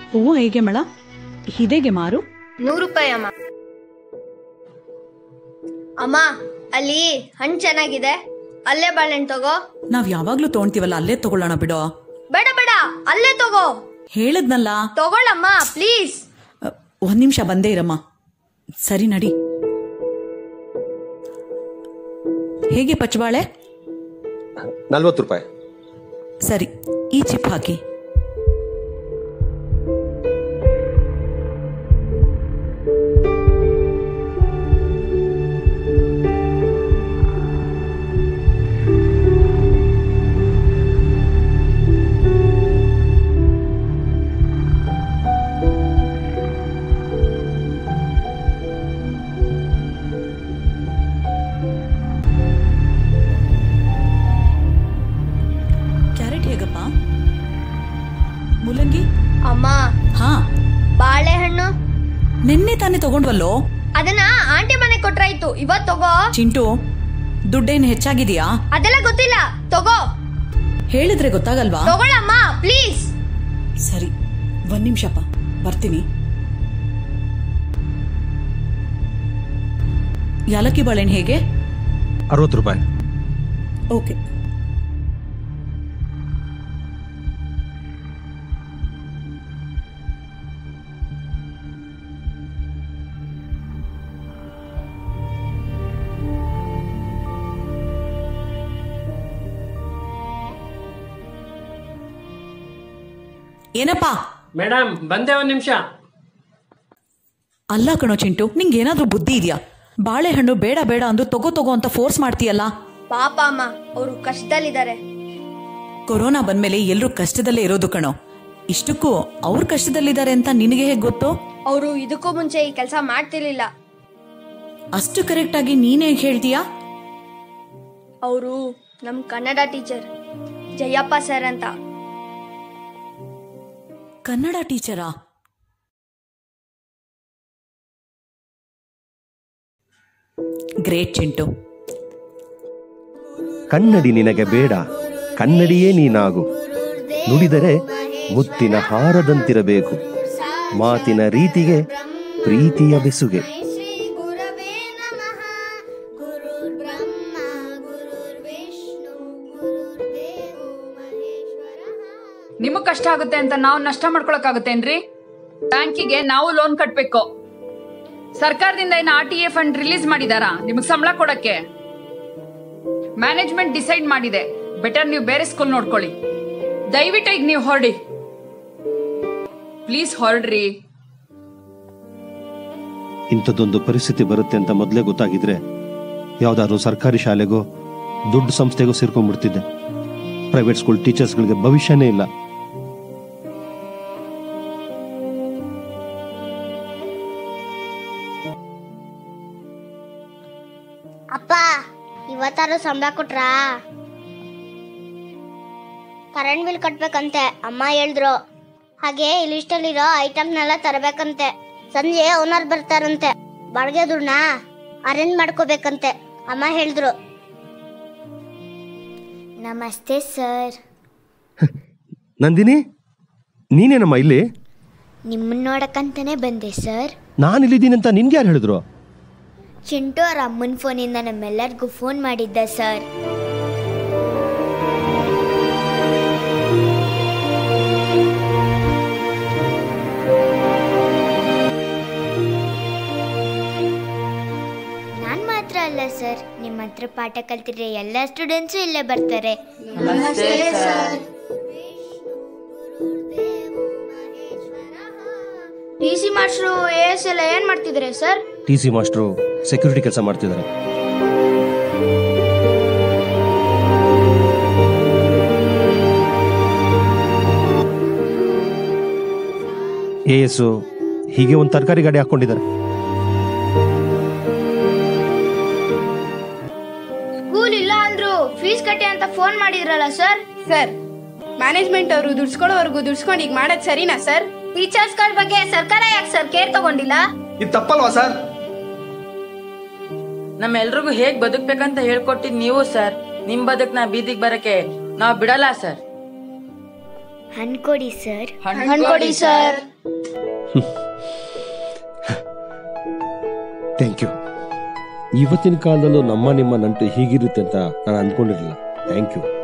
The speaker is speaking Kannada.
ಹೂವು ಹೇಗೆ ಮಳ ಹಿದೆಗೆ ಮಾರು ನೂರು ರೂಪಾಯಿ ಅಮ್ಮ ಅಮ್ಮ ಅಲ್ಲಿ ಹಣ್ಣು ಚೆನ್ನಾಗಿದೆ ಅಲ್ಲೇ ಬಾಳೆಹಣ್ಣು ತಗೋ ನಾವ್ ಯಾವಾಗ್ಲೂ ತೊಗೊಂತೀವಲ್ಲ ಅಲ್ಲೇ ತಗೊಳ್ಳೋಣ ಬಿಡೋ ಬೇಡ ಬೇಡ ಅಲ್ಲೇ ತಗೋ ಹೇಳದ್ನಲ್ಲ ತಗೊಳ್ಳಮ್ಮ ಪ್ಲೀಸ್ ಅ, ಒಂದ್ ನಿಮಿಷ ಬಂದೇ ಇರಮ್ಮ ಸರಿ ನಡಿ ಹೇಗೆ ಪಚ್ಚಬಾಳೆ ನಲ್ವತ್ತು ರೂಪಾಯಿ ಸರಿ ಈ ಚಿಪ್ ಹಾಕಿ ಕ್ಯಾರೆಟ್ ಹೇಗಪ್ಪ ಮುಲ್ಲಂಗಿ ಅಮ್ಮ ಹಾ ಬಾಳೆಹಣ್ಣು ನಿನ್ನೆ ತಾನೇ ತಗೊಂಡ್ವಲ್ಲೋ ಅದನ್ನ ಆಂಟಿ ಮನೆ ಕೊಟ್ರಾಯ್ತು ಇವತ್ ತಗೋ ಚಿಂಟು ದುಡ್ಡೇನು ಹೆಚ್ಚಾಗಿದೆಯಾ ಅದೆಲ್ಲ ಗೊತ್ತಿಲ್ಲ ತಗೋ ಹೇಳಿದ್ರೆ ಗೊತ್ತಾಗಲ್ವಾ ತಗೊಳಮ್ಮ ಪ್ಲೀಸ್ ಸರಿ ಒಂದ್ ನಿಮಿಷಪ್ಪ ಬರ್ತೀನಿ ಯಾಲಕ್ಕಿ ಬಾಳೆಹಣ್ಣು ಹೇಗೆ ಅರವತ್ತು ರೂಪಾಯಿ ಓಕೆ ಏನಪ್ಪಾ ಮೇಡಮ್ ಬಂದೆ ಒಂದು ನಿಮಿಷ ಅಲ್ಲ ಕಣೋ ಚಿಂಟು ನಿಂಗೆ ಏನಾದ್ರೂ ಬುದ್ಧಿ ಇದೆಯಾ ಬಾಳೆಹಣ್ಣು ಬೇಡ ಬೇಡ ಅಂದು ತಗೋ ತಗೋ ಅಂತ ಫೋರ್ಸ್ ಮಾಡ್ತೀಯಲ್ಲ ಪಾಪ ಅಮ್ಮ ಅವರು ಕಷ್ಟದಲ್ಲಿದ್ದಾರೆ ಕೊರೋನಾ ಬಂದ್ಮೇಲೆ ಎಲ್ರೂ ಕಷ್ಟದಲ್ಲೇ ಇರೋದು ಕಣೋ ಇಷ್ಟಕ್ಕೂ ಅವ್ರ ಕಷ್ಟದಲ್ಲಿದ್ದಾರೆ ಅಂತ ನಿನಗೆ ಹೇಗೆ ಗೊತ್ತು ಅವರು ಇದಕ್ಕೂ ಮುಂಚೆ ಈ ಕೆಲಸ ಮಾಡ್ತಿರ್ಲಿಲ್ಲ ಅಷ್ಟು ಕರೆಕ್ಟ್ ಆಗಿ ನೀನ್ ಹೇಗೆ ಹೇಳ್ತೀಯಾ ಅವರು ನಮ್ ಕನ್ನಡ ಟೀಚರ್ ಜಯಪ್ಪ ಸರ್ ಅಂತ ಕನ್ನಡ ಟೀಚರಾ ಗ್ರೇಟ್ ಚಿಂಟು ಕನ್ನಡಿ ನಿನಗೆ ಬೇಡ ಕನ್ನಡಿಯೇ ನೀನಾಗು ನುಡಿದರೆ ಮುತ್ತಿನ ಹಾರದಂತಿರಬೇಕು ಮಾತಿನ ರೀತಿಗೆ ಪ್ರೀತಿಯ ಬೆಸುಗೆ ನಿಮಗ್ ಕಷ್ಟ ಆಗುತ್ತೆ ಅಂತ ನಾವು ನಷ್ಟ ಮಾಡ್ಕೊಳಕ್ಕಾಗುತ್ತೇನ್ರಿ ಬ್ಯಾಂಕಿಗೆ ನಾವು ಲೋನ್ ಕಟ್ಬೇಕು ಸರ್ಕಾರದಿಂದ ಏನು R T A fund release ಮಾಡಿದಾರಾ ನಿಮಗ್ ಸಂಬಳ ಕೊಡಕ್ಕೆ ಮ್ಯಾನೇಜ್ಮೆಂಟ್ ಡಿಸೈಡ್ ಮಾಡಿದೆ ಬೆಟರ್ ನೀವು ಬೇರೆ ಸ್ಕೂಲ್ ನೋಡ್ಕೊಳ್ಳಿ ದಯವಿಟ್ಟು ಈಗ ನೀವು ಹೊರಡಿ ಪ್ಲೀಸ್ ಹೊರಡ್ರಿ ಇಂಥದ್ದೊಂದು ಪರಿಸ್ಥಿತಿ ಬರುತ್ತೆ ಅಂತ ಮೊದಲೇ ಗೊತ್ತಾಗಿದ್ರೆ ಯಾವ್ದಾದ್ರು ಸರ್ಕಾರಿ ಶಾಲೆಗೋ ದೊಡ್ಡ ಸಂಸ್ಥೆಗೋ ಸೇರ್ಕೊಂಡ್ಬಿಡ್ತಿದ್ದೆ ಪ್ರೈವೇಟ್ ಸ್ಕೂಲ್ ಟೀಚರ್ಸ್ಗಳಿಗೆ ಭವಿಷ್ಯನೇ ಇಲ್ಲ ಅಪ್ಪ ಇವತ್ತಾರು ಸಂಬಳ ಕೊಟ್ರಾ ಕರೆಂಟ್ ಬಿಲ್ ಕಟ್ಬೇಕಂತೆ ಅಮ್ಮ ಹೇಳಿದ್ರು ಹಾಗೆ ಈ ಲಿಸ್ಟಲ್ಲಿರೋ ಐಟಮ್ನೆಲ್ಲ ತರಬೇಕಂತೆ ಸಂಜೆ ಓನರ್ ಬರ್ತಾರಂತೆ ಬಾಡಿಗೆ ದುಡ್ಡನ್ನ ಅರೇಂಜ್ ಮಾಡ್ಕೋಬೇಕಂತೆ ಅಮ್ಮ ಹೇಳಿದ್ರು ನಮಸ್ತೆ ಸರ್ ನಂದಿನಿ ನೀನೇನಮ್ಮ ಇಲ್ಲಿ ನಿಮ್ಮನ್ನ ನೋಡಕ್ಕಂತಾನೆ ಬಂದೆ ಸರ್ ನಾನು ಇಲ್ಲಿದ್ದೀನಿ ಅಂತ ನಿನ್ಗೆ ಯಾರು ಹೇಳಿದ್ರು ಚಿಂಟು ಅವ್ರ ಅಮ್ಮನ ಫೋನಿಂದ ನಮ್ಮೆಲ್ಲರಿಗೂ ಫೋನ್ ಮಾಡಿದ್ದ ಸರ್ ನಾನ್ ಮಾತ್ರ ಅಲ್ಲ ಸರ್ ನಿಮ್ಮ ಹತ್ರ ಪಾಠ ಕಲ್ತಿದ್ರೆ ಎಲ್ಲ ಸ್ಟೂಡೆಂಟ್ಸು ಇಲ್ಲೇ ಬರ್ತಾರೆ ಟಿ ಸಿ ಮಾಸ್ಟ್ರು ಎ ಎಸ್ ಎಲ್ಲ ಏನ್ ಮಾಡ್ತಿದ್ರೆ ಸರ್ ಟಿ ಸಿ ಮಾಸ್ಟ್ರು ಸೆಕ್ಯೂರಿಟಿ ಕೆಲಸ ಮಾಡ್ತಿದ್ದಾರೆ ಎ ಎಸ್ ಹೀಗೆ ಒಂದು ತರಕಾರಿ ಗಾಡಿ ಹಾಕೊಂಡಿದ್ದಾರೆ ಸ್ಕೂಲ್ ಇಲ್ಲ ಅಂದ್ರು ಫೀಸ್ ಕಟ್ಟಿ ಅಂತ ಫೋನ್ ಮಾಡಿದ್ರಲ್ಲ ಸರ್ ಸರ್ ಮ್ಯಾನೇಜ್ಮೆಂಟ್ ಅವರು ದುಡ್ಸ್ಕೊಳ್ಳೋವರೆಗೂ ದುಡ್ಸ್ಕೊಂಡು ಈಗ ಮಾಡೋದು ಸರಿನಾ ಸರ್ ಟೀಚರ್ಸ್ ಗಳ ಬಗ್ಗೆ ಸರ್ಕಾರ ಯಾಕೆ ಸರ್ ಕೇರ್ ತಗೊಂಡಿಲ್ಲ ಇದು ತಪ್ಪಲ್ವಾ ಸರ್ ನಮ್ಮೆಲ್ರಿಗೂ ಹೇಗ್ ಬದುಕ್ಬೇಕಂತ ಹೇಳ್ಕೊಟ್ಟಿದ್ ನೀವು ಸರ್ ನಿಮ್ ಬದುಕ್ನ ಬೀದಿಗೆ ಬರಕ್ಕೆ ನಾವ್ ಬಿಡಲ್ಲ ಸರ್ ಅನ್ಕೊಡಿ ಸರ್ ಅನ್ಕೊಡಿ ಸರ್ ಥ್ಯಾಂಕ್ ಯು ಇವತ್ತಿನ ಕಾಲದಲ್ಲೂ ನಮ್ಮ ನಿಮ್ಮ ನಂಟು ಹೀಗಿರುತ್ತೆ ಅಂತ ನಾನು ಅನ್ಕೊಂಡಿರಲಿಲ್ಲ ಥ್ಯಾಂಕ್ ಯು